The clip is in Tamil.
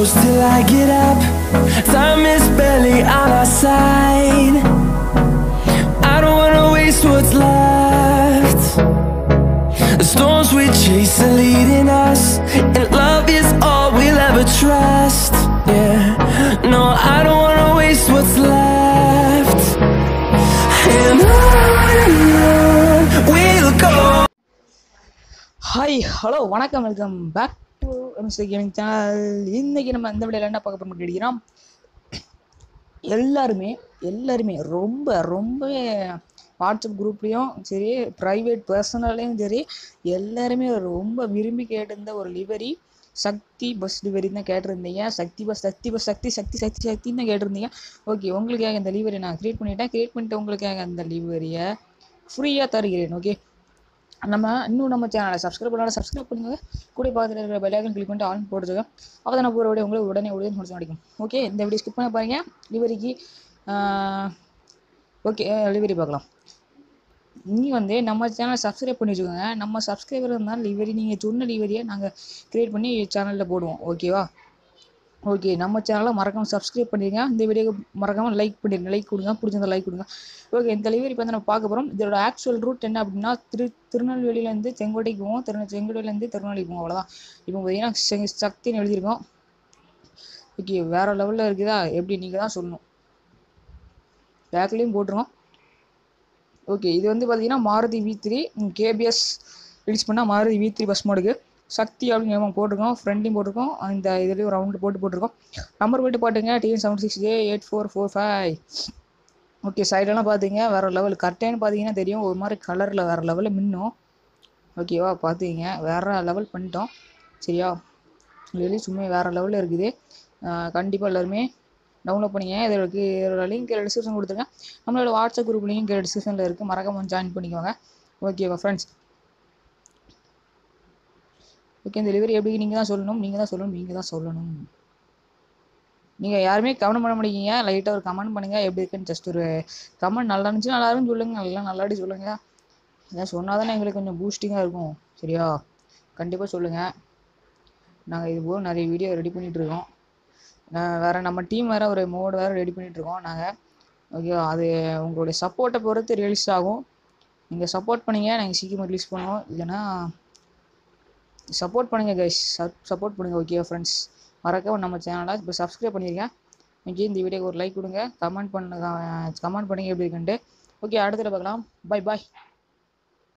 close till I get up. Time is barely on our side. I don't wanna waste what's left. The storms we chase are leading us, and love is all we'll ever trust. Yeah, no, I don't wanna waste what's left. And on and on we'll go. Hi hello வணக்கம் welcome back to MC gaming channel இன்னைக்கு நம்ம இந்த வீடியோவில் என்ன பார்க்க போகிறோம் கேட்கிறோம் எல்லாருமே எல்லாருமே ரொம்ப ரொம்பவே வாட்ஸ்அப் குரூப்லேயும் சரி ப்ரைவேட் பர்சனல்லையும் சரி எல்லாருமே ரொம்ப விரும்பி கேட்டிருந்த ஒரு லிவரி சக்தி பஸ் லிவரி தான் கேட்டிருந்தீங்க சக்தி பஸ் சக்தி பஸ் சக்தி சக்தி சக்தி சக்தின்னு தான் கேட்டிருந்தீங்க ஓகே உங்களுக்காக இந்த லிவரி நான் க்ரியேட் பண்ணிட்டேன் க்ரியேட் பண்ணிட்டு உங்களுக்காக அந்த லிவரியை ஃப்ரீயாக தருகிறேன் ஓகே நம்ம இன்னும் நம்ம சேனலை சப்ஸ்கிரைப் பண்ணாலும் சப்ஸ்கிரைப் பண்ணுங்க கூட பக்கத்தில் இருக்கிற பெல்லைக்கன் கிளிக் பண்ணிட்டு ஆன் போட்டுருங்க அப்போ தான் நான் போகிற வீடியோ உங்களுக்கு உடனே உடனே முடிச்சு கிடைக்கும் ஓகே இந்த வீடியோ ஸ்கிப் பண்ண பாருங்க டெலிவரிக்கு ஓகே டெலிவரி பார்க்கலாம் நீங்கள் வந்து நம்ம சேனலை சப்ஸ்கிரைப் பண்ணி வச்சுக்கோங்க நம்ம சப்ஸ்கிரைபர் இருந்தாலும் லிவரி நீங்கள் சொன்ன லிவரியை நாங்கள் க்ரியேட் பண்ணி சேனலில் போடுவோம் ஓகேவா ஓகே நம்ம சேனலை மறக்காமல் சப்ஸ்கிரைப் பண்ணிடுங்க இந்த வீடியோக்கு மறக்காமல் லைக் பண்ணிடுங்க லைக் கொடுங்க பிடிச்சிருந்தா லைக் கொடுங்க ஓகே இந்த டெலிவரி இப்போ வந்து நம்ம பார்க்க போகிறோம் இதோட ஆக்சுவல் ரூட் என்ன அப்படின்னா திரு திருநெல்வேலியிலேருந்து செங்கோட்டைக்கு போவோம் திரு செங்கோட்டையிலேருந்து திருநெல்வேலி போவோம் அவ்வளோதான் இப்போ பார்த்தீங்கன்னா செ- சக்தின்னு எழுதியிருக்கோம் ஓகே வேறு லெவலில் இருக்குதா எப்படி நீங்கள் தான் சொல்லணும் பேக்லேயும் போட்டுருவோம் ஓகே இது வந்து பார்த்தீங்கன்னா Maruti V three KBS release பண்ணால் மாருதி வி த்ரீ பஸ் மாடுக்கு சக்தி அப்படின்னு நம்ம போட்டிருக்கோம் ஃப்ரெண்டையும் போட்டிருக்கோம் இந்த இதுலேயும் ரவுண்டு போட்டு போட்டிருக்கோம் நம்பர் போட்டு பாட்டுங்க TN seven six J eight four four five okay சைடெல்லாம் பார்த்தீங்க வேறு லெவல் கரெக்டானு பார்த்தீங்கன்னா தெரியும் ஒரு மாதிரி கலரில் வேறு லெவலில் மின்னும் ஓகேவா பார்த்துக்கிங்க வேறு லெவல் பண்ணிட்டோம் சரியா ரியலி சும்மா வேறு லெவலில் இருக்குது கண்டிப்பாக எல்லாருமே டவுன்லோட் பண்ணிங்க இதற்கு இதோட லிங்க் டிஸ்கிரிப்ஷன் கொடுத்துருங்க நம்மளோட வாட்ஸ்அப் குரூப் லிங்க் டிஸ்கிரிப்ஷனில் இருக்குது மறக்காம ஜாயின் பண்ணிக்கோங்க ஓகேவா ஃப்ரெண்ட்ஸ் ஓகே இந்த டெலிவரி எப்படி நீங்கள் தான் சொல்லணும் நீங்கள் தான் சொல்லணும் நீங்கள் தான் சொல்லணும் நீங்கள் யாருமே கமெண்ட் பண்ண மாட்டேங்க லைட்டாக ஒரு கமெண்ட் பண்ணுங்கள் எப்படி இருக்குன்னு ஜஸ்ட் ஒரு கமெண்ட் நல்லா இருந்துச்சு நல்லா இருக்குன்னு சொல்லுங்கள் நல்லா நல்லாடி சொல்லுங்கள் இதான் சொன்னால் தானே எங்களுக்கு கொஞ்சம் பூஸ்டிங்காக இருக்கும் சரியா கண்டிப்பாக சொல்லுங்கள் நாங்கள் இது போல் நிறைய வீடியோ ரெடி பண்ணிகிட்ருக்கோம் நான் வேறு நம்ம டீம் வேறு ஒரு மோடு வேறு ரெடி பண்ணிகிட்ருக்கோம் நாங்கள் ஓகே அது உங்களுடைய சப்போர்ட்டை பொறுத்து ரிலீஸ் ஆகும் நீங்கள் சப்போர்ட் பண்ணீங்க நாங்கள் சீக்கிரமாக ரிலீஸ் பண்ணுவோம் இல்லைன்னா சப்போர்ட் பண்ணுங்கள் கைஸ் சப்போர்ட் பண்ணுங்கள் ஓகே ஃப்ரெண்ட்ஸ் மறக்காம நம்ம சேனலை இப்போ சப்ஸ்கிரைப் பண்ணியிருக்கேன் ஓகே இந்த வீடியோக்கு ஒரு லைக் கொடுங்க கமெண்ட் பண்ணுங்க கமெண்ட் பண்ணுங்க எப்படி இருக்குன்ட்டு ஓகே அடுத்தது பார்க்கலாம் பை பாய்